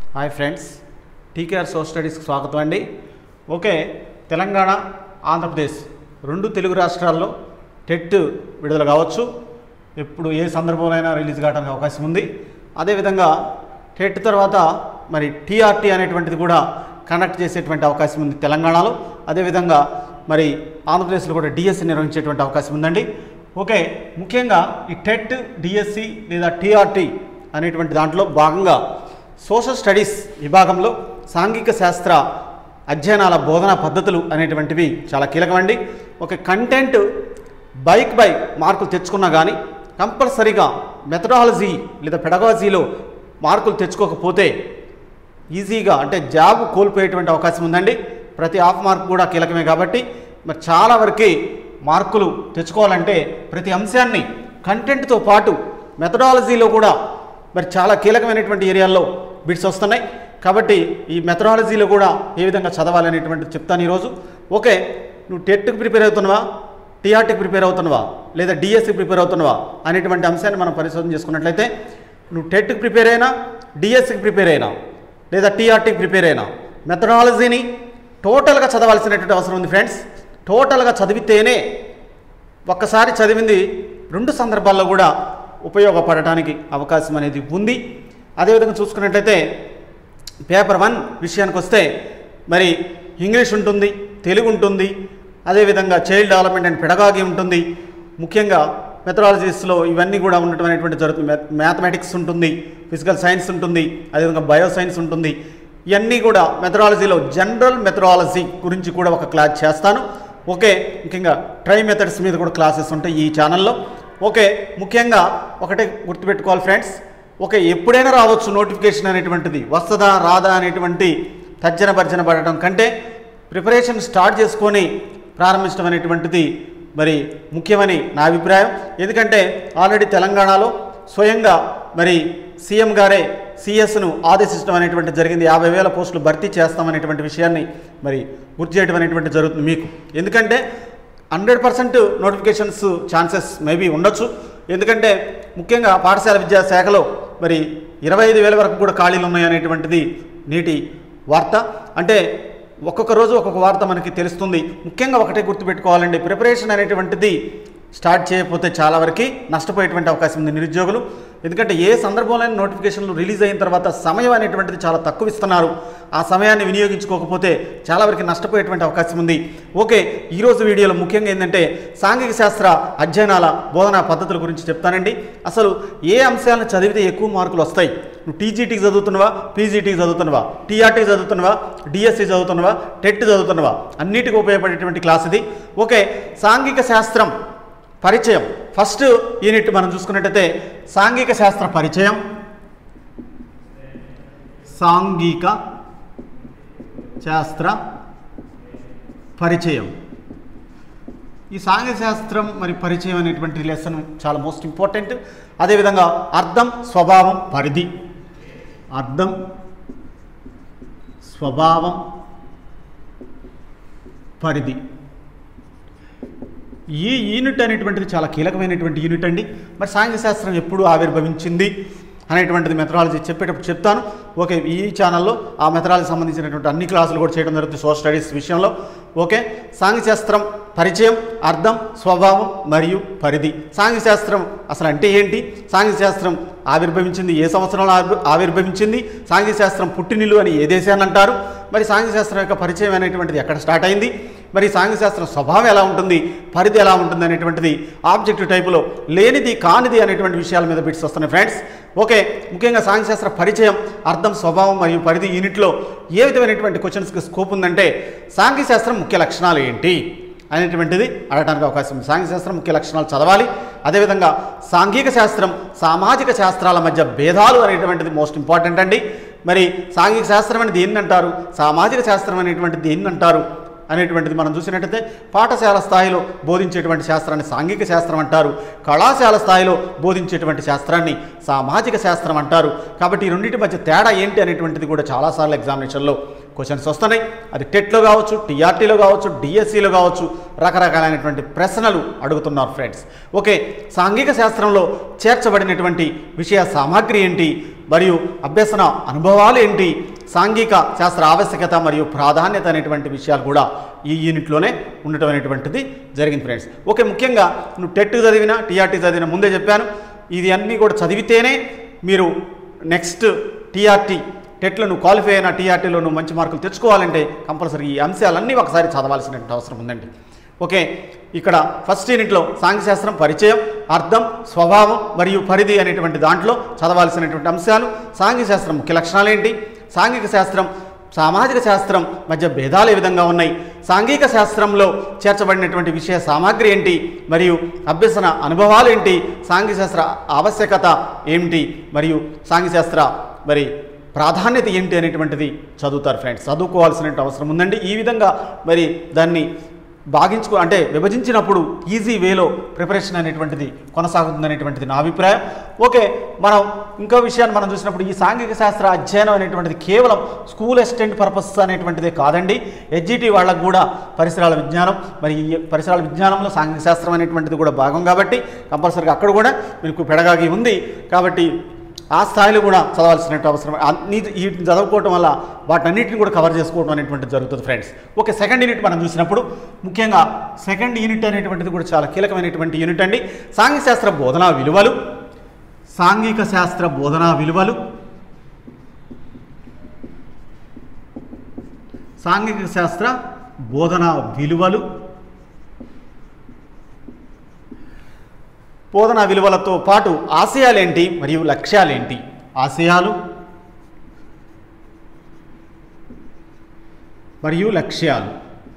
hi friends TKR so స్టడీస్కి స్వాగతం అండి ఓకే తెలంగాణ ఆంధ్రప్రదేశ్ రెండు తెలుగు రాష్ట్రాల్లో టెట్ విడుదల కావచ్చు ఎప్పుడు ఏ సందర్భంలోనైనా రిలీజ్ కావడానికి అవకాశం ఉంది అదేవిధంగా టెట్ తర్వాత మరి టీఆర్టీ అనేటువంటిది కూడా కండక్ట్ చేసేటువంటి అవకాశం ఉంది తెలంగాణలో అదేవిధంగా మరి ఆంధ్రప్రదేశ్లో కూడా డిఎస్సి నిర్వహించేటువంటి అవకాశం ఉందండి ఓకే ముఖ్యంగా ఈ టెట్ డిఎస్సి లేదా టీఆర్టీ అనేటువంటి దాంట్లో భాగంగా సోషల్ స్టడీస్ విభాగంలో సాంఘిక శాస్త్ర అధ్యయనాల బోధనా పద్ధతులు అనేటువంటివి చాలా కీలకమండి ఒక కంటెంట్ బైక్ బై మార్కులు తెచ్చుకున్నా కానీ కంపల్సరీగా మెథడాలజీ లేదా పెడగాలజీలో మార్కులు తెచ్చుకోకపోతే ఈజీగా అంటే జాబ్ కోల్పోయేటువంటి అవకాశం ఉందండి ప్రతి హాఫ్ మార్క్ కూడా కీలకమే కాబట్టి మరి చాలా వరకు మార్కులు తెచ్చుకోవాలంటే ప్రతి అంశాన్ని కంటెంట్తో పాటు మెథడాలజీలో కూడా మరి చాలా కీలకమైనటువంటి ఏరియాల్లో బిట్స్ వస్తున్నాయి కాబట్టి ఈ మెథడాలజీలో కూడా ఏ విధంగా చదవాలి అనేటువంటిది చెప్తాను ఈరోజు ఓకే నువ్వు టెట్కి ప్రిపేర్ అవుతున్నావా టీఆర్టీకి ప్రిపేర్ అవుతున్నావా లేదా డిఎస్సి ప్రిపేర్ అవుతున్నావా అనేటువంటి అంశాన్ని మనం పరిశోధన చేసుకున్నట్లయితే నువ్వు టెట్కి ప్రిపేర్ అయినా డిఎస్సికి ప్రిపేర్ అయినా లేదా టీఆర్టీకి ప్రిపేర్ అయినా మెథడాలజీని టోటల్గా చదవాల్సినటువంటి అవసరం ఉంది ఫ్రెండ్స్ టోటల్గా చదివితేనే ఒక్కసారి చదివింది రెండు సందర్భాల్లో కూడా ఉపయోగపడటానికి అవకాశం అనేది ఉంది అదేవిధంగా చూసుకున్నట్లయితే పేపర్ వన్ విషయానికి వస్తే మరి ఇంగ్లీష్ ఉంటుంది తెలుగు ఉంటుంది అదేవిధంగా చైల్డ్ డెవలప్మెంట్ అండ్ పెడగాగి ఉంటుంది ముఖ్యంగా మెథడాలజీస్లో ఇవన్నీ కూడా ఉండటం అనేటువంటి జరుగుతుంది మ్యాథమెటిక్స్ ఉంటుంది ఫిజికల్ సైన్స్ ఉంటుంది అదేవిధంగా బయో సైన్స్ ఉంటుంది ఇవన్నీ కూడా మెథడాలజీలో జనరల్ మెథడాలజీ గురించి కూడా ఒక క్లాస్ చేస్తాను ఓకే ముఖ్యంగా ట్రై మెథడ్స్ మీద కూడా క్లాసెస్ ఉంటాయి ఈ ఛానల్లో ఓకే ముఖ్యంగా ఒకటే గుర్తుపెట్టుకోవాలి ఫ్రెండ్స్ ఓకే ఎప్పుడైనా రావచ్చు నోటిఫికేషన్ అనేటువంటిది వస్తుందా రాదా అనేటువంటి తర్జన భర్జన పడటం కంటే ప్రిపరేషన్ స్టార్ట్ చేసుకొని ప్రారంభించడం అనేటువంటిది మరి ముఖ్యమని నా అభిప్రాయం ఎందుకంటే ఆల్రెడీ తెలంగాణలో స్వయంగా మరి సీఎం గారే సిఎస్ను ఆదేశించడం అనేటువంటి జరిగింది యాభై వేల పోస్టులు భర్తీ చేస్తామనేటువంటి విషయాన్ని మరి గుర్తు చేయడం అనేటువంటి జరుగుతుంది మీకు ఎందుకంటే hundred percent notifications chances maybe ఉండొచ్చు ఎందుకంటే ముఖ్యంగా పాఠశాల విద్యాశాఖలో మరి ఇరవై ఐదు వేల వరకు కూడా ఖాళీలు ఉన్నాయి అనేటువంటిది నీటి వార్త అంటే ఒక్కొక్క రోజు ఒక్కొక్క వార్త మనకి తెలుస్తుంది ముఖ్యంగా ఒకటే గుర్తుపెట్టుకోవాలండి ప్రిపరేషన్ అనేటువంటిది స్టార్ట్ చేయకపోతే చాలా వరకు నష్టపోయేటువంటి అవకాశం ఉంది నిరుద్యోగులు ఎందుకంటే ఏ సందర్భంలో నోటిఫికేషన్లు రిలీజ్ అయిన తర్వాత సమయం అనేటువంటిది చాలా తక్కువ ఇస్తున్నారు ఆ సమయాన్ని వినియోగించుకోకపోతే చాలా వరకు నష్టపోయేటువంటి అవకాశం ఉంది ఓకే ఈరోజు వీడియోలో ముఖ్యంగా ఏంటంటే సాంఘిక శాస్త్ర అధ్యయనాల బోధనా పద్ధతుల గురించి చెప్తానండి అసలు ఏ అంశాలను చదివితే ఎక్కువ మార్కులు వస్తాయి నువ్వు టీజీటీకి చదువుతున్నావా పీజీటీకి చదువుతున్నావా టీఆర్టీ చదువుతున్నావా డిఎస్సి చదువుతున్నావా టెట్ చదువుతున్నావా అన్నిటికీ ఉపయోగపడేటువంటి క్లాస్ ఇది ఓకే సాంఘిక శాస్త్రం పరిచయం ఫస్ట్ యూనిట్ మనం చూసుకున్నట్టయితే సాంఘిక శాస్త్ర పరిచయం సాంఘిక శాస్త్ర పరిచయం ఈ సాంఘిక శాస్త్రం మరి పరిచయం అనేటువంటి లెసన్ చాలా మోస్ట్ ఇంపార్టెంట్ అదేవిధంగా అర్థం స్వభావం పరిధి అర్థం స్వభావం పరిధి ఈ యూనిట్ అనేటువంటిది చాలా కీలకమైనటువంటి యూనిట్ అండి మరి సాంఘిక శాస్త్రం ఎప్పుడు ఆవిర్భవించింది అనేటువంటిది మెథడాలజీ చెప్పేటప్పుడు చెప్తాను ఓకే ఈ ఛానల్లో ఆ మెథడాలజీ సంబంధించినటువంటి అన్ని క్లాసులు కూడా చేయడం జరుగుతుంది సోషల్ స్టడీస్ విషయంలో ఓకే సాంఘిక శాస్త్రం పరిచయం అర్థం స్వభావం మరియు పరిధి సాంఘిక శాస్త్రం అసలు అంటే ఏంటి సాంఘిక శాస్త్రం ఆవిర్భవించింది ఏ సంవత్సరంలో ఆవిర్- ఆవిర్భవించింది సాంఘిక శాస్త్రం పుట్టినిల్లు అని ఏ దేశాన్ని అంటారు మరి సాంఘిక శాస్త్రం యొక్క పరిచయం అనేటువంటిది ఎక్కడ స్టార్ట్ అయింది మరి సాంఘిక శాస్త్రం స్వభావం ఎలా ఉంటుంది పరిధి ఎలా ఉంటుంది అనేటువంటిది ఆబ్జెక్టివ్ టైపులో లేనిది కానిది అనేటువంటి విషయాల మీద బిట్స్ వస్తున్నాయి ఫ్రెండ్స్ ఓకే ముఖ్యంగా సాంఘిక శాస్త్ర పరిచయం అర్థం స్వభావం మరియు పరిధి యూనిట్లో ఏ విధమైనటువంటి క్వశ్చన్స్కి స్కోప్ ఉందంటే సాంఘిక శాస్త్రం ముఖ్య లక్షణాలు ఏంటి అనేటువంటిది అడగడానికి అవకాశం ఉంది సాంఘిక శాస్త్రం ముఖ్య లక్షణాలు చదవాలి అదేవిధంగా సాంఘిక శాస్త్రం సామాజిక శాస్త్రాల మధ్య భేదాలు అనేటువంటిది మోస్ట్ ఇంపార్టెంట్ అండి మరి సాంఘిక శాస్త్రం అనేది దేన్ని అంటారు సామాజిక శాస్త్రం అనేటువంటిది దేన్ని అంటారు అనేటువంటిది మనం చూసినట్టయితే పాఠశాల స్థాయిలో బోధించేటువంటి శాస్త్రాన్ని సాంఘిక శాస్త్రం అంటారు కళాశాల స్థాయిలో బోధించేటువంటి శాస్త్రాన్ని సామాజిక శాస్త్రం అంటారు కాబట్టి ఈ రెండింటి మధ్య తేడా ఏంటి అనేటువంటిది కూడా చాలాసార్లు ఎగ్జామినేషన్లో క్వశ్చన్స్ వస్తున్నాయి అది టెట్లో కావచ్చు టీఆర్టీలో కావచ్చు డిఎస్సిలో కావచ్చు రకరకాలైనటువంటి ప్రశ్నలు అడుగుతున్నారు ఫ్రెండ్స్ ఓకే సాంఘిక శాస్త్రంలో చేర్చబడినటువంటి విషయ సామాగ్రి ఏంటి మరియు అభ్యసన అనుభవాలు ఏంటి సాంఘిక శాస్త్ర ఆవశ్యకత మరియు ప్రాధాన్యత అనేటువంటి విషయాలు కూడా ఈ యూనిట్లోనే ఉండటం అనేటువంటిది జరిగింది ఫ్రెండ్స్ ఓకే ముఖ్యంగా నువ్వు టెట్ చదివినా టీఆర్టీ చదివినా ముందే చెప్పాను ఇది అన్నీ కూడా చదివితేనే మీరు నెక్స్ట్ టీఆర్టీ టెట్లో నువ్వు క్వాలిఫై అయిన టీఆర్టీలో నువ్వు మంచి మార్కులు తెచ్చుకోవాలంటే కంపల్సరీ ఈ అంశాలన్నీ ఒకసారి చదవాల్సిన అవసరం ఉందండి ఓకే ఇక్కడ ఫస్ట్ యూనిట్లో సాంఘ్యశాస్త్రం పరిచయం అర్థం స్వభావం మరియు పరిధి అనేటువంటి దాంట్లో చదవాల్సినటువంటి అంశాలు సాంఘ్యశాస్త్రం ముఖ్య లక్షణాలు ఏంటి సాంఘిక శాస్త్రం సామాజిక శాస్త్రం మధ్య భేదాలు ఏ విధంగా ఉన్నాయి సాంఘిక శాస్త్రంలో చేర్చబడినటువంటి విషయ సామాగ్రి ఏంటి మరియు అభ్యసన అనుభవాలు ఏంటి సాంఘిక శాస్త్ర ఆవశ్యకత ఏమిటి మరియు సాంఘిక శాస్త్ర మరి ప్రాధాన్యత ఏంటి అనేటువంటిది చదువుతారు ఫ్రెండ్స్ చదువుకోవాల్సిన అవసరం ఉందండి ఈ విధంగా మరి దాన్ని భాగించుకో అంటే విభజించినప్పుడు ఈజీ వేలో ప్రిపరేషన్ అనేటువంటిది కొనసాగుతుంది అనేటువంటిది నా అభిప్రాయం ఓకే మనం ఇంకో విషయాన్ని మనం చూసినప్పుడు ఈ సాంఘిక శాస్త్ర అధ్యయనం అనేటువంటిది కేవలం స్కూల్ అసిస్టెంట్ పర్పస్ అనేటువంటిదే కాదండి హెచ్జిటి వాళ్ళకు కూడా పరిసరాల విజ్ఞానం మరి ఈ పరిసరాల విజ్ఞానంలో సాంఘిక శాస్త్రం అనేటువంటిది కూడా భాగం కాబట్టి కంపల్సరీగా అక్కడ కూడా మీకు పెడగాగి ఉంది కాబట్టి ఆ స్థాయిలో కూడా చదవాల్సిన అవసరం అన్ని వీటిని చదువుకోవటం వల్ల వాటన్నిటిని కూడా కవర్ చేసుకోవడం అనేటువంటిది జరుగుతుంది ఫ్రెండ్స్ ఓకే సెకండ్ యూనిట్ మనం చూసినప్పుడు ముఖ్యంగా సెకండ్ యూనిట్ అనేటువంటిది కూడా చాలా కీలకమైనటువంటి యూనిట్ అండి సాంఘిక శాస్త్ర బోధనా విలువలు సాంఘిక శాస్త్ర బోధనా విలువలు సాంఘిక శాస్త్ర బోధనా విలువలు బోధనా విలువలతో పాటు ఆశయాలేంటి మరియు లక్ష్యాలేంటి ఆశయాలు మరియు లక్ష్యాలు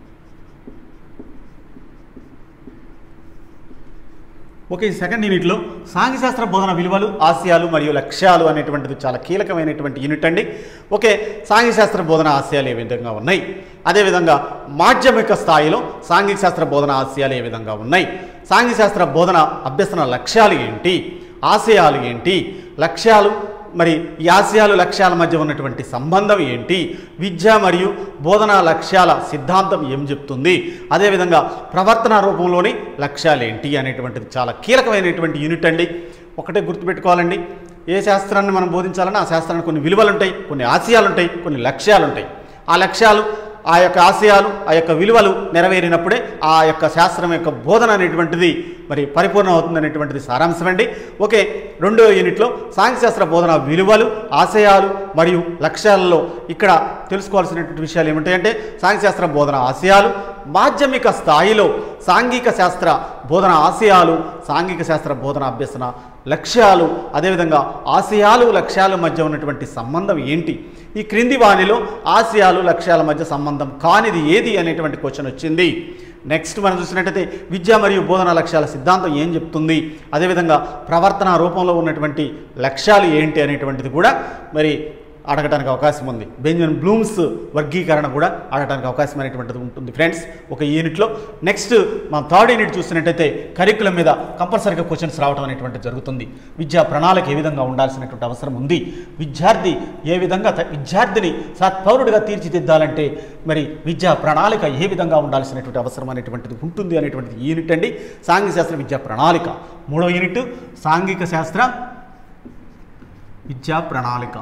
ఓకే ఈ సెకండ్ యూనిట్లో సాంఘ్యశాస్త్ర బోధన విలువలు ఆశయాలు మరియు లక్ష్యాలు అనేటువంటిది చాలా కీలకమైనటువంటి యూనిట్ అండి ఓకే సాంఘ్యశాస్త్ర బోధన ఆశయాలు ఏ విధంగా ఉన్నాయి అదేవిధంగా మాధ్యమిక స్థాయిలో సాంఘిక శాస్త్ర బోధన ఆశయాలు ఏ విధంగా ఉన్నాయి సాంఘిక శాస్త్ర బోధన అభ్యసన లక్ష్యాలు ఏంటి ఆశయాలు ఏంటి లక్ష్యాలు మరి ఈ ఆశయాలు లక్ష్యాల మధ్య ఉన్నటువంటి సంబంధం ఏంటి విద్య మరియు బోధనా లక్ష్యాల సిద్ధాంతం ఏం చెప్తుంది అదేవిధంగా ప్రవర్తన రూపంలోని లక్ష్యాలు ఏంటి అనేటువంటిది చాలా కీలకమైనటువంటి యూనిట్ అండి ఒకటే గుర్తుపెట్టుకోవాలండి ఏ శాస్త్రాన్ని మనం బోధించాలన్నా ఆ శాస్త్రానికి కొన్ని విలువలు ఉంటాయి కొన్ని ఆశయాలు ఉంటాయి కొన్ని లక్ష్యాలు ఉంటాయి ఆ లక్ష్యాలు ఆ యొక్క ఆశయాలు ఆ యొక్క విలువలు నెరవేరినప్పుడే ఆ యొక్క శాస్త్రం యొక్క బోధన అనేటువంటిది మరి పరిపూర్ణం అవుతుంది అనేటువంటిది సారాంశం అండి ఓకే రెండో యూనిట్లో సాంఘ్యశాస్త్ర బోధన విలువలు ఆశయాలు మరియు లక్ష్యాలలో ఇక్కడ తెలుసుకోవాల్సినటువంటి విషయాలు ఏమిటాయంటే సాంఘ్యశాస్త్ర బోధన ఆశయాలు మాధ్యమిక స్థాయిలో సాంఘిక శాస్త్ర బోధన ఆశయాలు సాంఘిక శాస్త్ర బోధన అభ్యసన లక్ష్యాలు అదేవిధంగా ఆశయాలు లక్ష్యాల మధ్య ఉన్నటువంటి సంబంధం ఏంటి ఈ క్రింది వాణిలో ఆశయాలు లక్ష్యాల మధ్య సంబంధం కానిది ఏది అనేటువంటి క్వశ్చన్ వచ్చింది నెక్స్ట్ మనం చూసినట్టయితే విద్య మరియు బోధన లక్ష్యాల సిద్ధాంతం ఏం చెప్తుంది అదేవిధంగా ప్రవర్తన రూపంలో ఉన్నటువంటి లక్ష్యాలు ఏంటి అనేటువంటిది కూడా మరి అడగడానికి అవకాశం ఉంది బెంజమిన్ బ్లూమ్స్ వర్గీకరణ కూడా అడగడానికి అవకాశం అనేటువంటిది ఉంటుంది ఫ్రెండ్స్ ఒక యూనిట్లో నెక్స్ట్ మనం థర్డ్ యూనిట్ చూసినట్టయితే కరికులం మీద కంపల్సరీగా క్వశ్చన్స్ రావడం అనేటువంటిది జరుగుతుంది విద్యా ప్రణాళిక ఏ విధంగా ఉండాల్సినటువంటి అవసరం ఉంది విద్యార్థి ఏ విధంగా త- విద్యార్థిని సత్పౌరుడిగా తీర్చిదిద్దాలంటే మరి విద్యా ప్రణాళిక ఏ విధంగా ఉండాల్సినటువంటి అవసరం అనేటువంటిది ఉంటుంది అనేటువంటిది ఈ యూనిట్ అండి సాంఘిక శాస్త్ర విద్యా ప్రణాళిక మూడో యూనిట్ సాంఘిక శాస్త్ర విద్యా ప్రణాళిక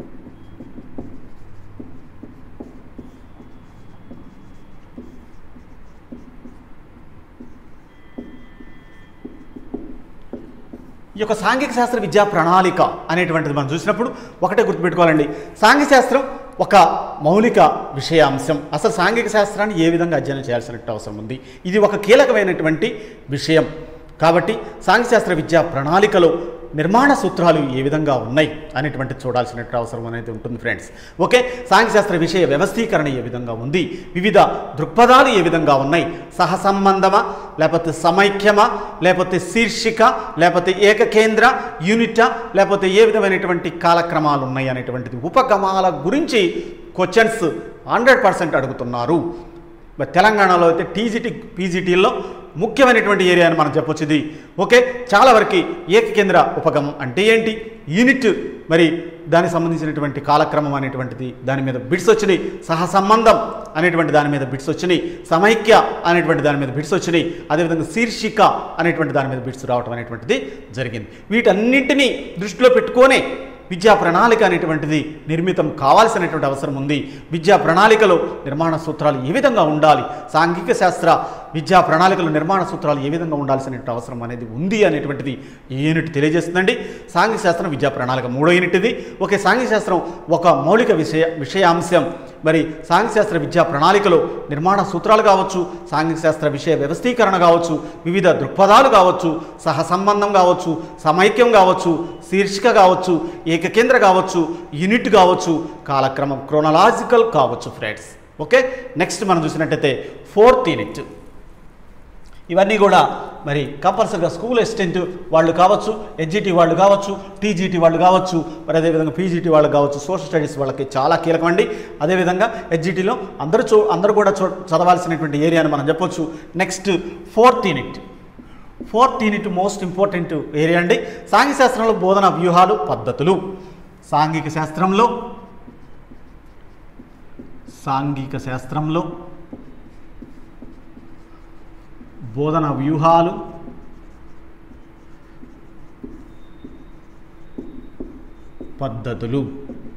ఈ యొక్క సాంఘిక శాస్త్ర విద్యా ప్రణాళిక అనేటువంటిది మనం చూసినప్పుడు ఒకటే గుర్తుపెట్టుకోవాలండి సాంఘిక శాస్త్రం ఒక మౌలిక విషయాంశం అసలు సాంఘిక శాస్త్రాన్ని ఏ విధంగా అధ్యయనం చేయాల్సిన అవసరం ఉంది ఇది ఒక కీలకమైనటువంటి విషయం కాబట్టి సాంఘిక శాస్త్ర విద్యా ప్రణాళికలో నిర్మాణ సూత్రాలు ఏ విధంగా ఉన్నాయి అనేటువంటి చూడాల్సిన అవసరం అనేది ఉంటుంది ఫ్రెండ్స్ ఓకే సాంఘిక శాస్త్ర విషయ వ్యవస్థీకరణ ఏ విధంగా ఉంది వివిధ దృక్పథాలు ఏ విధంగా ఉన్నాయి సహసంబంధమా లేకపోతే సమైక్యమా లేకపోతే శీర్షిక లేకపోతే ఏకకేంద్ర యూనిటా లేకపోతే ఏ విధమైనటువంటి కాలక్రమాలు ఉన్నాయి అనేటువంటిది ఉపగమాల గురించి క్వశ్చన్స్ హండ్రెడ్ పర్సెంట్ అడుగుతున్నారు మరి తెలంగాణలో అయితే టీజీటీ పీజీటీల్లో ముఖ్యమైనటువంటి ఏరియా అని మనం చెప్పొచ్చు ఇది ఓకే చాలా వరకు ఏకకేంద్ర ఉపగమం అంటే ఏంటి యూనిట్ మరి దానికి సంబంధించినటువంటి కాలక్రమం అనేటువంటిది దాని మీద బిట్స్ వచ్చినాయి సహసంబంధం అనేటువంటి దాని మీద బిట్స్ వచ్చినాయి సమైక్య అనేటువంటి దాని మీద బిట్స్ వచ్చినాయి అదేవిధంగా శీర్షిక అనేటువంటి దాని మీద బిట్స్ రావటం అనేటువంటిది జరిగింది వీటన్నింటినీ దృష్టిలో పెట్టుకొనే విద్యా ప్రణాళిక అనేటువంటిది నిర్మితం కావాల్సినటువంటి అవసరం ఉంది విద్యా ప్రణాళికలో నిర్మాణ సూత్రాలు ఏ విధంగా ఉండాలి సాంఘిక శాస్త్ర విద్యా ప్రణాళికలో నిర్మాణ సూత్రాలు ఏ విధంగా ఉండాల్సినటువంటి అవసరం అనేది ఉంది అనేటువంటిది ఈ యూనిట్ తెలియజేస్తుందండి సాంఘిక శాస్త్రం విద్యా ప్రణాళిక మూడో యూనిట్ ఇది ఒకే సాంఘిక శాస్త్రం ఒక మౌలిక విషయ విషయాంశం మరి సాంఘిక శాస్త్ర విద్యా ప్రణాళికలో నిర్మాణ సూత్రాలు కావచ్చు సాంఘిక శాస్త్ర విషయ వ్యవస్థీకరణ కావచ్చు వివిధ దృక్పథాలు కావచ్చు సహసంబంధం కావచ్చు సమైక్యం కావచ్చు శీర్షిక కావచ్చు ఏకకేంద్ర కావచ్చు యూనిట్ కావచ్చు కాలక్రమం క్రోనలాజికల్ కావచ్చు ఫ్రెండ్స్ ఓకే నెక్స్ట్ మనం చూసినట్టయితే ఫోర్త్ యూనిట్ ఇవన్నీ కూడా మరి కంపల్సరిగా స్కూల్ అసిస్టెంట్ వాళ్ళు కావచ్చు హెచ్జిటి వాళ్ళు కావచ్చు టీజీటీ వాళ్ళు కావచ్చు మరి అదేవిధంగా పీజీటీ వాళ్ళు కావచ్చు సోషల్ స్టడీస్ వాళ్ళకి చాలా కీలకం అండి అదేవిధంగా హెచ్జిటీలో అందరూ చూ అందరూ కూడా చూ చదవాల్సినటువంటి ఏరియా అని మనం చెప్పొచ్చు next fourth unit fourth unit most important area అండి సాంఘిక శాస్త్రంలో బోధన వ్యూహాలు పద్ధతులు సాంఘిక శాస్త్రంలో సాంఘిక శాస్త్రంలో బోధన వ్యూహాలు పద్ధతులు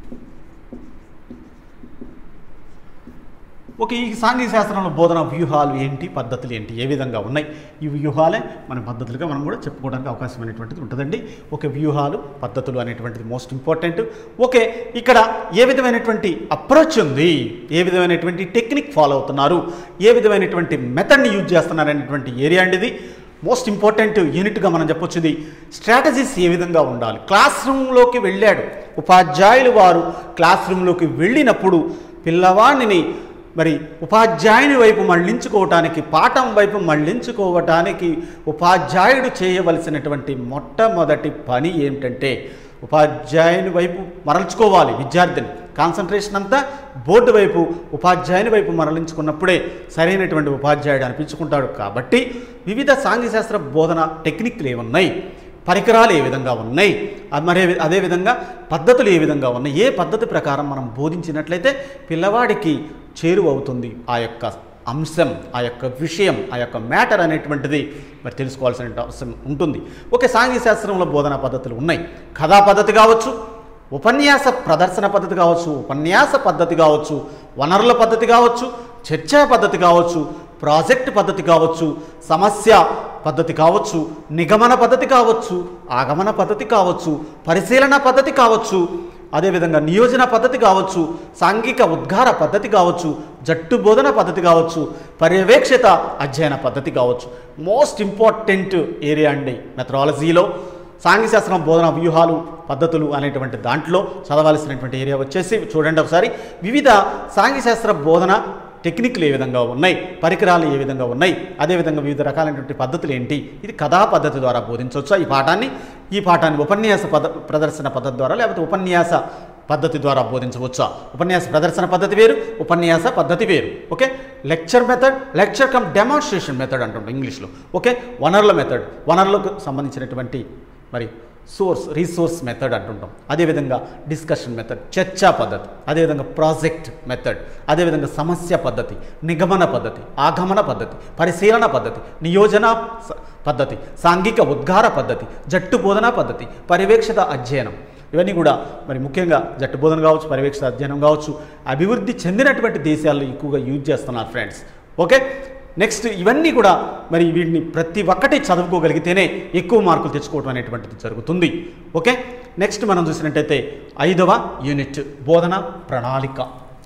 ఓకే ఈ సాంఘిక శాస్త్రంలో బోధన వ్యూహాలు ఏంటి పద్ధతులు ఏంటి ఏ విధంగా ఉన్నాయి ఈ వ్యూహాలే మన పద్ధతులుగా మనం కూడా చెప్పుకోవడానికి అవకాశం అనేటువంటిది ఉంటుందండి ఓకే వ్యూహాలు పద్ధతులు అనేటువంటిది మోస్ట్ ఇంపార్టెంట్ ఓకే ఇక్కడ ఏ విధమైనటువంటి అప్రోచ్ ఉంది ఏ విధమైనటువంటి టెక్నిక్ ఫాలో అవుతున్నారు ఏ విధమైనటువంటి మెథడ్ని యూజ్ చేస్తున్నారు అనేటువంటి ఏరియా అండి ఇది మోస్ట్ ఇంపార్టెంట్ యూనిట్గా మనం చెప్పొచ్చు ఇది స్ట్రాటజీస్ ఏ విధంగా ఉండాలి క్లాస్ రూమ్లోకి వెళ్ళాడు ఉపాధ్యాయులు వారు క్లాస్ రూమ్లోకి వెళ్ళినప్పుడు పిల్లవాడిని మరి ఉపాధ్యాయుని వైపు మళ్ళించుకోవటానికి పాఠం వైపు మళ్ళించుకోవటానికి ఉపాధ్యాయుడు చేయవలసినటువంటి మొట్టమొదటి పని ఏమిటంటే ఉపాధ్యాయుని వైపు మరల్చుకోవాలి విద్యార్థిని కాన్సన్ట్రేషన్ అంతా బోర్డు వైపు ఉపాధ్యాయుని వైపు మరలించుకున్నప్పుడే సరైనటువంటి ఉపాధ్యాయుడు అనిపించుకుంటాడు కాబట్టి వివిధ సాంఘిక శాస్త్ర బోధన టెక్నిక్లు ఏమున్నాయి పరికరాలు ఏ విధంగా ఉన్నాయి అది మరి అదేవిధంగా పద్ధతులు ఏ విధంగా ఉన్నాయి ఏ పద్ధతి ప్రకారం మనం బోధించినట్లయితే పిల్లవాడికి చేరువవుతుంది ఆ యొక్క అంశం ఆ యొక్క విషయం ఆ యొక్క మ్యాటర్ అనేటువంటిది మరి తెలుసుకోవాల్సిన అవసరం ఉంటుంది ఓకే సాంఘిక శాస్త్రంలో బోధనా పద్ధతులు ఉన్నాయి కథా పద్ధతి కావచ్చు ఉపన్యాస ప్రదర్శన పద్ధతి కావచ్చు ఉపన్యాస పద్ధతి కావచ్చు వనరుల పద్ధతి కావచ్చు చర్చా పద్ధతి కావచ్చు ప్రాజెక్ట్ పద్ధతి కావచ్చు సమస్య పద్ధతి కావచ్చు నిగమన పద్ధతి కావచ్చు ఆగమన పద్ధతి కావచ్చు పరిశీలన పద్ధతి కావచ్చు అదేవిధంగా నియోజన పద్ధతి కావచ్చు సాంఘిక ఉద్గార పద్ధతి కావచ్చు జట్టు బోధన పద్ధతి కావచ్చు పర్యవేక్షిత అధ్యయన పద్ధతి కావచ్చు మోస్ట్ ఇంపార్టెంట్ ఏరియా అండి మెథడాలజీలో సాంఘిక శాస్త్రం బోధన వ్యూహాలు పద్ధతులు అనేటువంటి దాంట్లో చదవాల్సినటువంటి ఏరియా వచ్చేసి చూడండి ఒకసారి వివిధ సాంఘిక శాస్త్ర బోధన టెక్నిక్లు ఏ విధంగా ఉన్నాయి పరికరాలు ఏ విధంగా ఉన్నాయి అదేవిధంగా వివిధ రకాలైనటువంటి పద్ధతులు ఏంటి ఇది కథా పద్ధతి ద్వారా బోధించవచ్చా ఈ పాఠాన్ని ఈ పాఠాన్ని ఉపన్యాస పద ప్రదర్శన పద్ధతి ద్వారా లేకపోతే ఉపన్యాస పద్ధతి ద్వారా బోధించవచ్చా ఉపన్యాస ప్రదర్శన పద్ధతి వేరు ఉపన్యాస పద్ధతి వేరు okay lecture method lecture cum demonstration method అంటుంటాం ఇంగ్లీష్లో ఓకే వనరుల మెథడ్ వనరులకు సంబంధించినటువంటి మరి సోర్స్ రీసోర్స్ మెథడ్ అంటుంటాం అదేవిధంగా డిస్కషన్ మెథడ్ చర్చా పద్ధతి అదేవిధంగా ప్రాజెక్ట్ మెథడ్ అదేవిధంగా సమస్య పద్ధతి నిగమన పద్ధతి ఆగమన పద్ధతి పరిశీలన పద్ధతి నియోజన స- పద్ధతి సాంఘిక ఉద్గార పద్ధతి జట్టు బోధనా పద్ధతి పర్యవేక్షిత అధ్యయనం ఇవన్నీ కూడా మరి ముఖ్యంగా జట్టు బోధన కావచ్చు పర్యవేక్షిత అధ్యయనం కావచ్చు అభివృద్ధి చెందినటువంటి దేశాల్లో ఎక్కువగా యూజ్ చేస్తున్నారు ఫ్రెండ్స్ ఓకే నెక్స్ట్ ఇవన్నీ కూడా మరి వీటిని ప్రతి ఒక్కటి చదువుకోగలిగితేనే ఎక్కువ మార్కులు తెచ్చుకోవడం అనేటువంటిది జరుగుతుంది ఓకే నెక్స్ట్ మనం చూసినట్టయితే ఐదవ యూనిట్ బోధన ప్రణాళిక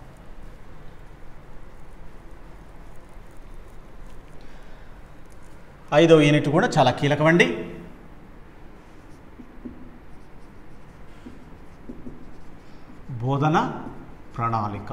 ఐదవ యూనిట్ కూడా చాలా కీలకమండి బోధన ప్రణాళిక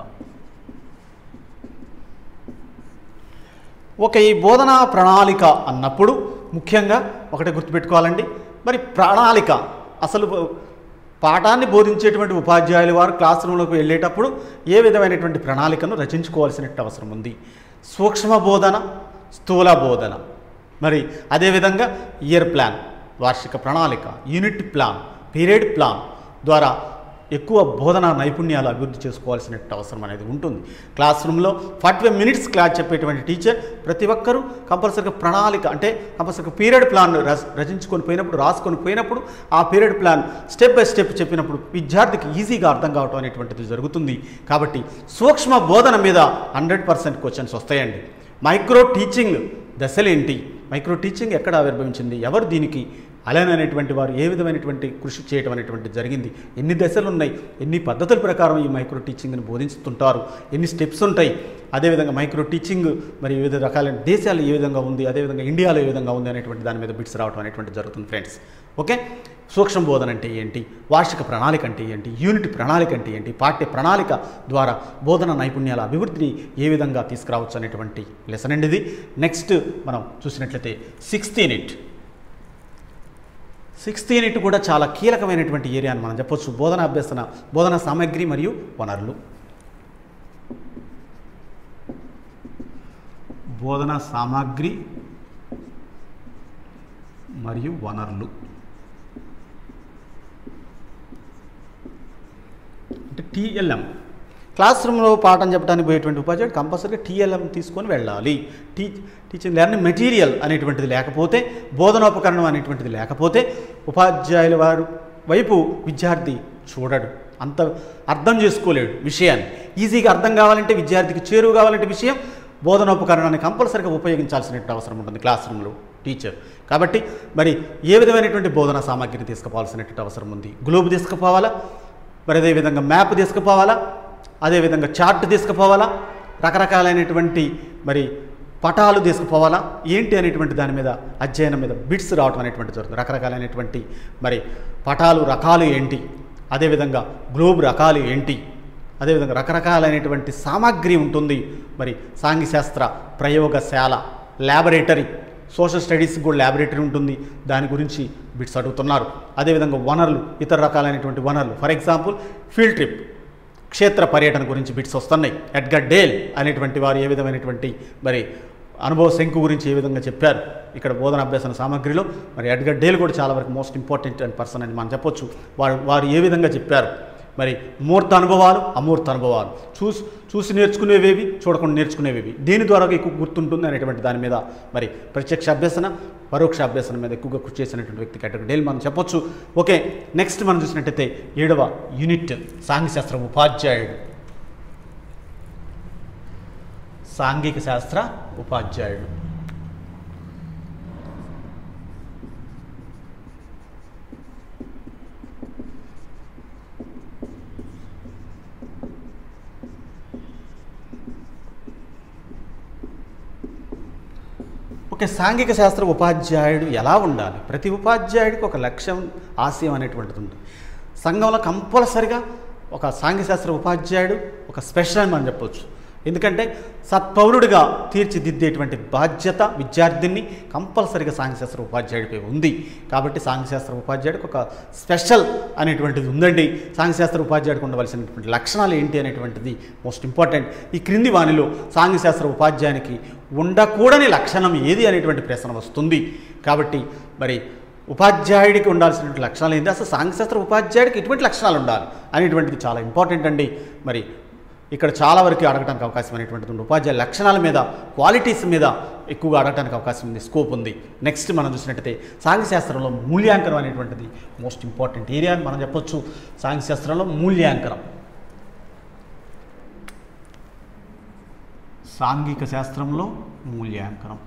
ఒక ఈ బోధనా ప్రణాళిక అన్నప్పుడు ముఖ్యంగా ఒకటి గుర్తుపెట్టుకోవాలండి మరి ప్రణాళిక అసలు పాఠాన్ని బోధించేటువంటి ఉపాధ్యాయులు వారు క్లాస్ రూమ్లోకి వెళ్ళేటప్పుడు ఏ విధమైనటువంటి ప్రణాళికను రచించుకోవాల్సిన అవసరం ఉంది సూక్ష్మ బోధన స్థూల బోధన మరి అదేవిధంగా ఇయర్ ప్లాన్ వార్షిక ప్రణాళిక యూనిట్ ప్లాన్ పీరియడ్ ప్లాన్ ద్వారా ఎక్కువ బోధనా నైపుణ్యాలు అభివృద్ధి చేసుకోవాల్సిన అవసరం అనేది ఉంటుంది క్లాస్ రూమ్లో ఫార్టీ ఫైవ్ మినిట్స్ క్లాస్ చెప్పేటువంటి టీచర్ ప్రతి ఒక్కరూ కంపల్సరీగా ప్రణాళిక అంటే కంపల్సరీగా పీరియడ్ ప్లాన్ రచ- రచించుకొని పోయినప్పుడు రాసుకొని పోయినప్పుడు ఆ period plan step by step చెప్పినప్పుడు విద్యార్థికి ఈజీగా అర్థం కావటం అనేటువంటిది జరుగుతుంది కాబట్టి సూక్ష్మ బోధన మీద హండ్రెడ్ పర్సెంట్ క్వశ్చన్స్ వస్తాయండి మైక్రో టీచింగ్ దశలేంటి మైక్రో టీచింగ్ ఎక్కడ ఆవిర్భవించింది ఎవరు దీనికి అలైన్ అనేటువంటి వారు ఏ విధమైనటువంటి కృషి చేయడం అనేటువంటి జరిగింది ఎన్ని దశలు ఉన్నాయి ఎన్ని పద్ధతుల ప్రకారం ఈ మైక్రో టీచింగ్ని బోధిస్తుంటారు ఎన్ని స్టెప్స్ ఉంటాయి అదేవిధంగా మైక్రో టీచింగ్ మరి వివిధ రకాలైన దేశాలు ఏ విధంగా ఉంది అదేవిధంగా ఇండియాలో ఏ విధంగా ఉంది అనేటువంటి దాని మీద బిట్స్ రావడం అనేటువంటి జరుగుతుంది ఫ్రెండ్స్ ఓకే సూక్ష్మ బోధన అంటే ఏంటి వార్షిక ప్రణాళిక అంటే ఏంటి యూనిట్ ప్రణాళిక అంటే ఏంటి పాఠ్య ప్రణాళిక ద్వారా బోధన నైపుణ్యాల అభివృద్ధిని ఏ విధంగా తీసుకురావచ్చు అనేటువంటి లెసన్ అండి ఇది నెక్స్ట్ మనం చూసినట్లయితే సిక్స్త్ యూనిట్ సిక్స్త్ యూనిట్ కూడా చాలా కీలకమైనటువంటి ఏరియా అని మనం చెప్పొచ్చు బోధన అభ్యసన బోధన సామగ్రి మరియు వనరులు బోధన సామాగ్రి మరియు వనరులు అంటే టీఎల్ఎం క్లాస్ రూమ్లో పాఠం చెప్పడానికి పోయేటువంటి ఉపాధ్యాయుడు కంపల్సరీగా టీఎల్ఎం తీసుకొని వెళ్ళాలి టీ టీచింగ్ లెర్నింగ్ మెటీరియల్ అనేటువంటిది లేకపోతే బోధనోపకరణం అనేటువంటిది లేకపోతే ఉపాధ్యాయుల వారు వైపు విద్యార్థి చూడడు అంత అర్థం చేసుకోలేడు విషయాన్ని ఈజీగా అర్థం కావాలంటే విద్యార్థికి చేరువు కావాలంటే విషయం బోధనోపకరణాన్ని కంపల్సరీగా ఉపయోగించాల్సిన అవసరం ఉంటుంది క్లాస్ రూమ్లో టీచర్ కాబట్టి మరి ఏ విధమైనటువంటి బోధన సామాగ్రిని తీసుకుపోవాల్సినటువంటి అవసరం ఉంది గ్లోబ్ తీసుకుపోవాలా మరి అదేవిధంగా మ్యాప్ తీసుకుపోవాలా అదేవిధంగా చార్ట్ తీసుకుపోవాలా రకరకాలైనటువంటి మరి పటాలు తీసుకుపోవాలా ఏంటి అనేటువంటి దాని మీద అధ్యయనం మీద బిట్స్ రావటం అనేటువంటి జరుగుతుంది రకరకాలైనటువంటి మరి పటాలు రకాలు ఏంటి అదేవిధంగా గ్లోబ్ రకాలు ఏంటి అదేవిధంగా రకరకాలైనటువంటి సామాగ్రి ఉంటుంది మరి సాంఘ్యశాస్త్ర ప్రయోగశాల ల్యాబొరేటరీ సోషల్ స్టడీస్ కూడా ల్యాబొరేటరీ ఉంటుంది దాని గురించి బిట్స్ అడుగుతున్నారు అదేవిధంగా వనరులు ఇతర రకాలైనటువంటి వనరులు ఫర్ ఎగ్జాంపుల్ ఫీల్డ్ ట్రిప్ క్షేత్ర పర్యటన గురించి బిట్స్ వస్తున్నాయి ఎడ్గర్ డేల్ అనేటువంటి వారు ఏ విధమైనటువంటి మరి అనుభవ శంకు గురించి ఏ విధంగా చెప్పారు ఇక్కడ బోధన అభ్యసన సామగ్రిలో మరి ఎడ్గర్ డేల్ కూడా చాలా వరకు మోస్ట్ ఇంపార్టెంట్ అండ్ పర్సన్ అని మనం చెప్పొచ్చు వారు వారు ఏ విధంగా చెప్పారు మరి మూర్త అనుభవాలు అమూర్త అనుభవాలు చూసి చూసి నేర్చుకునేవేవి చూడకుండా నేర్చుకునేవేవి దేని ద్వారా ఎక్కువ గుర్తుంటుంది అనేటువంటి దాని మీద మరి ప్రత్యక్ష అభ్యసన పరోక్ష అభ్యసన మీద ఎక్కువగా కృషి చేసినటువంటి వ్యక్తి కేటగిరీ డైలీ మనం చెప్పొచ్చు ఓకే నెక్స్ట్ మనం చూసినట్టయితే ఏడవ యూనిట్ సాంఘ్యశాస్త్ర ఉపాధ్యాయుడు సాంఘిక శాస్త్ర ఉపాధ్యాయుడు ఓకే సాంఘిక శాస్త్ర ఉపాధ్యాయుడు ఎలా ఉండాలి ప్రతి ఉపాధ్యాయుడికి ఒక లక్ష్యం ఆశయం అనేటువంటిది ఉంటుంది సంఘంలో కంపల్సరిగా ఒక సాంఘిక శాస్త్ర ఉపాధ్యాయుడు ఒక స్పెషల్ అని మనం చెప్పొచ్చు ఎందుకంటే సత్పౌరుడిగా తీర్చిదిద్దేటువంటి బాధ్యత విద్యార్థిని కంపల్సరిగా సాంఘ్యశాస్త్ర ఉపాధ్యాయుడిపై ఉంది కాబట్టి సాంఘ్యశాస్త్ర ఉపాధ్యాయుడికి ఒక స్పెషల్ అనేటువంటిది ఉందండి సాంఘ్యశాస్త్ర ఉపాధ్యాయుడికి ఉండవలసినటువంటి లక్షణాలు ఏంటి అనేటువంటిది మోస్ట్ ఇంపార్టెంట్ ఈ క్రింది వానిలో సాంఘ్యశాస్త్ర ఉపాధ్యాయునికి ఉండకూడని లక్షణం ఏది అనేటువంటి ప్రశ్న వస్తుంది కాబట్టి మరి ఉపాధ్యాయుడికి ఉండాల్సినటువంటి లక్షణాలు ఏంటి అసలు సాంఘ్యశాస్త్ర ఉపాధ్యాయుడికి ఎటువంటి లక్షణాలు ఉండాలి అనేటువంటిది చాలా ఇంపార్టెంట్ అండి మరి ఇక్కడ చాలా వరకు అడగడానికి అవకాశం అనేటువంటిది ఉంది ఉపాధ్యాయ లక్షణాల మీద క్వాలిటీస్ మీద ఎక్కువగా అడగడానికి అవకాశం ఉంది స్కోప్ ఉంది నెక్స్ట్ మనం చూసినట్టయితే సాంఘ్యశాస్త్రంలో మూల్యాంకనం అనేటువంటిది మోస్ట్ ఇంపార్టెంట్ ఏరియా అని మనం చెప్పొచ్చు సాంఘ్యశాస్త్రంలో మూల్యాంకనం సాంఘిక శాస్త్రంలో మూల్యాంకనం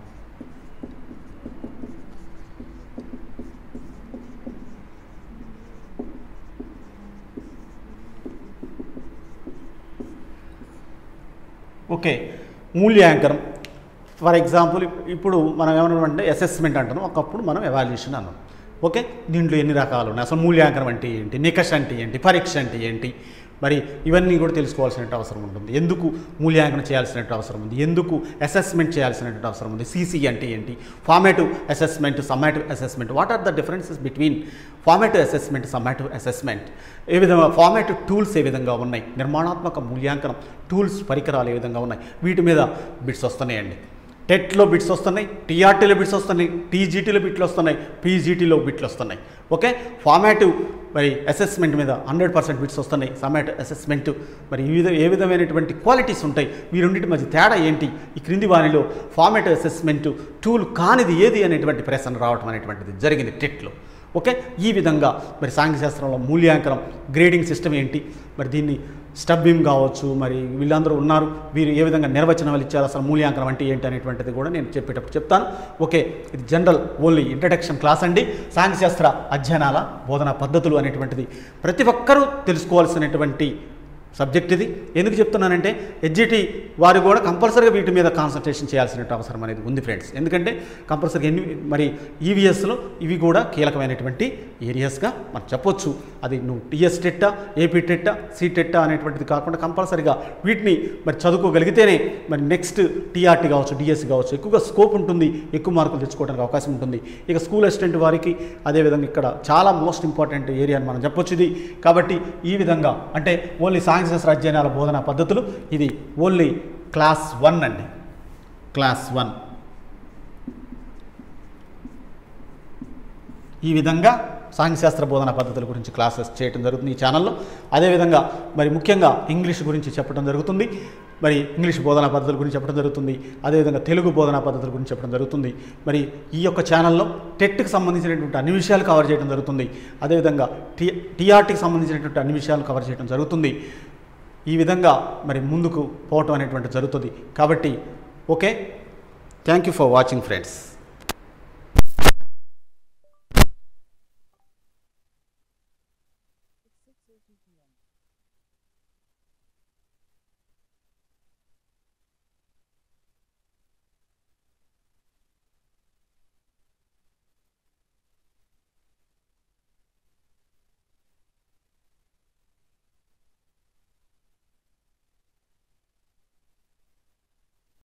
ఓకే మూల్యాంకనం ఫర్ ఎగ్జాంపుల్ ఇప్పుడు మనం ఏమన్నామంటే అసెస్మెంట్ అంటున్నాం ఒకప్పుడు మనం ఎవాల్యుయేషన్ అన్నాం ఓకే దీంట్లో ఎన్ని రకాలు ఉన్నాయి అసలు మూల్యాంకనం అంటే ఏంటి నికష అంటే ఏంటి పరీక్ష అంటే ఏంటి మరి ఇవన్నీ కూడా తెలుసుకోవాల్సిన అవసరం ఉంటుంది ఎందుకు మూల్యాంకనం చేయాల్సిన అవసరం ఉంది ఎందుకు అసెస్మెంట్ చేయాల్సిన అవసరం ఉంది సీసీ అంటే ఏంటి formative assessment summative assessment what are the differences between formative assessment summative assessment ఏ విధంగా ఫార్మేటివ్ టూల్స్ ఏ విధంగా ఉన్నాయి నిర్మాణాత్మక మూల్యాంకనం టూల్స్ పరికరాలు ఏ విధంగా ఉన్నాయి వీటి మీద బిట్స్ వస్తున్నాయండి టెట్లో బిట్స్ వస్తున్నాయి టీఆర్టీలో బిట్స్ వస్తున్నాయి టీజీటీలో బిట్లు వస్తున్నాయి పీజీటీలో బిట్లు వస్తున్నాయి ఓకే ఫార్మాటివ్ మరి అసెస్మెంట్ మీద హండ్రెడ్ పర్సెంట్ బిట్స్ వస్తున్నాయి సమాట్ అసెస్మెంట్ మరి ఈ విధ ఏ విధమైనటువంటి క్వాలిటీస్ ఉంటాయి ఈ రెండింటి మధ్య తేడా ఏంటి ఈ క్రింది వానిలో ఫార్మేట్ అసెస్మెంట్ టూల్ కానిది ఏది అనేటువంటి ప్రశ్న రావటం అనేటువంటిది జరిగింది టెట్లో ఓకే ఈ విధంగా మరి సాంఘిక శాస్త్రంలో మూల్యాంకనం గ్రేడింగ్ సిస్టమ్ ఏంటి మరి దీన్ని స్టబ్బిమ్ కావచ్చు మరి వీళ్ళందరూ ఉన్నారు వీరు ఏ విధంగా నిర్వచనాలు ఇచ్చారు అసలు మూల్యాంకనం అంటే ఏంటి అనేటువంటిది కూడా నేను చెప్పేటప్పుడు చెప్తాను ఓకే ఇది జనరల్ ఓన్లీ ఇంట్రడక్షన్ క్లాస్ అండి సాంఘిక శాస్త్ర అధ్యయనాల బోధనా పద్ధతులు అనేటువంటిది ప్రతి ఒక్కరూ తెలుసుకోవాల్సినటువంటి సబ్జెక్ట్ ఇది ఎందుకు చెప్తున్నానంటే హెచ్జిటి వారు కూడా కంపల్సరీగా వీటి మీద కాన్సన్ట్రేషన్ చేయాల్సిన అవసరం అనేది ఉంది ఫ్రెండ్స్ ఎందుకంటే కంపల్సరీగా ఎన్ని మరి ఈవీఎస్లో ఇవి కూడా కీలకమైనటువంటి ఏరియాస్గా మనం చెప్పొచ్చు అది నువ్వు టీఎస్ టెట్టా ఏపీ టెట్టా సి టెట్టా అనేటువంటిది కాకుండా కంపల్సరీగా వీటిని మరి చదువుకోగలిగితేనే మరి నెక్స్ట్ టీఆర్టీ కావచ్చు డిఎస్సి కావచ్చు ఎక్కువగా స్కోప్ ఉంటుంది ఎక్కువ మార్కులు తెచ్చుకోవడానికి అవకాశం ఉంటుంది ఇక స్కూల్ అసిస్టెంట్ వారికి అదేవిధంగా ఇక్కడ చాలా మోస్ట్ ఇంపార్టెంట్ ఏరియా అని మనం చెప్పొచ్చు ఇది కాబట్టి ఈ విధంగా అంటే ఓన్లీ సాంఘిక శాస్త్ర అధ్యయనాల బోధనా పద్ధతులు ఇది ఓన్లీ క్లాస్ వన్ అండి క్లాస్ వన్ ఈ విధంగా సాంఘ్యశాస్త్ర బోధన పద్ధతుల గురించి క్లాసెస్ చేయడం జరుగుతుంది ఈ ఛానల్లో అదేవిధంగా మరి ముఖ్యంగా ఇంగ్లీష్ గురించి చెప్పడం జరుగుతుంది మరి ఇంగ్లీష్ బోధనా పద్ధతుల గురించి చెప్పడం జరుగుతుంది అదేవిధంగా తెలుగు బోధనా పద్ధతుల గురించి చెప్పడం జరుగుతుంది మరి ఈ యొక్క ఛానల్లో టెట్కి సంబంధించినటువంటి అన్ని విషయాలు కవర్ చేయడం జరుగుతుంది అదేవిధంగా టీ టీఆర్టీకి సంబంధించినటువంటి అన్ని విషయాలు కవర్ చేయడం జరుగుతుంది ఈ విధంగా మరి ముందుకు పోవటం అనేటువంటి జరుగుతుంది కాబట్టి okay thank you for watching friends